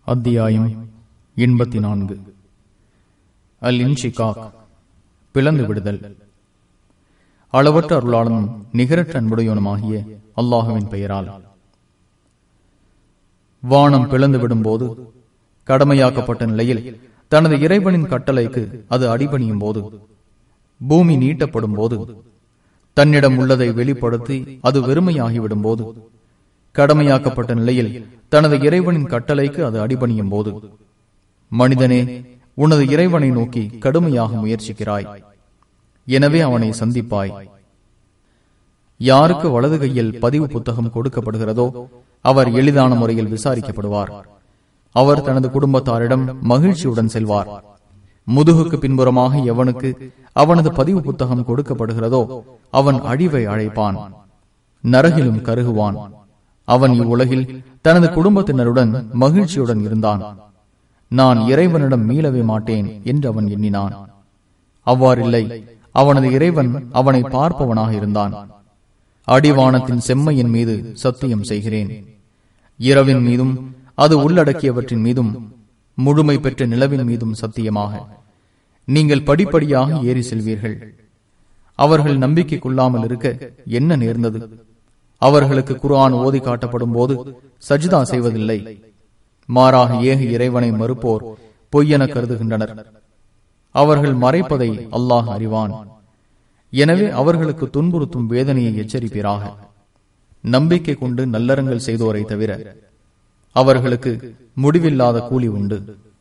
அத்தியாயம் எண்பத்தி நான்கு அல் இன்ஷிகாக் பிளந்து விடுதல் அளவற்ற அருளாளனும் நிகரற்ற அன்புடையவனுமாகிய அல்லாஹுவின் பெயரால் வானம் பிளந்து விடும்போது கடமையாக்கப்பட்ட நிலையில் தனது இறைவனின் கட்டளைக்கு அது அடிபணியும் போது பூமி நீட்டப்படும் போது தன்னிடம் உள்ளதை வெளிப்படுத்தி அது வெறுமையாகிவிடும் போது கடமையாக்கப்பட்ட நிலையில் தனது இறைவனின் கட்டளைக்கு அது அடிபணியும் போது மனிதனே உனது இறைவனை நோக்கி கடுமையாக முயற்சிக்கிறாய் எனவே அவனை சந்திப்பாய் யாருக்கு வலது கையில் பதிவு புத்தகம் கொடுக்கப்படுகிறதோ அவர் எளிதான முறையில் விசாரிக்கப்படுவார் அவர் தனது குடும்பத்தாரிடம் மகிழ்ச்சியுடன் செல்வார் முதுகுக்கு பின்புறமாக எவனுக்கு அவனது பதிவு புத்தகம் கொடுக்கப்படுகிறதோ அவன் அழிவை அழைப்பான் நரகிலும் கருகுவான் அவன் இவ்வுலகில் தனது குடும்பத்தினருடன் மகிழ்ச்சியுடன் இருந்தான் நான் இறைவனிடம் மீளவே மாட்டேன் என்று அவன் எண்ணினான் அவ்வாறில்லை அவனது இறைவன் அவனை பார்ப்பவனாக இருந்தான் அடிவானத்தின் செம்மையின் மீது சத்தியம் செய்கிறேன் இரவின் மீதும் அது உள்ளடக்கியவற்றின் மீதும் முழுமை பெற்ற நிலவின் மீதும் சத்தியமாக நீங்கள் படிப்படியாக ஏறி செல்வீர்கள் அவர்கள் நம்பிக்கை கொள்ளாமல் இருக்க என்ன நேர்ந்தது அவர்களுக்கு குர்ஆன் ஓதி காட்டப்படும் போது சஜிதா செய்வதில்லை மாறாக ஏக இறைவனை மறுப்போர் பொய்யென கருதுகின்றனர் அவர்கள் மறைப்பதை அல்லாஹ் அறிவான் எனவே அவர்களுக்கு துன்புறுத்தும் வேதனையை எச்சரிப்பீராக நம்பிக்கை கொண்டு நல்லறங்கள் செய்தோரை தவிர அவர்களுக்கு முடிவில்லாத கூலி உண்டு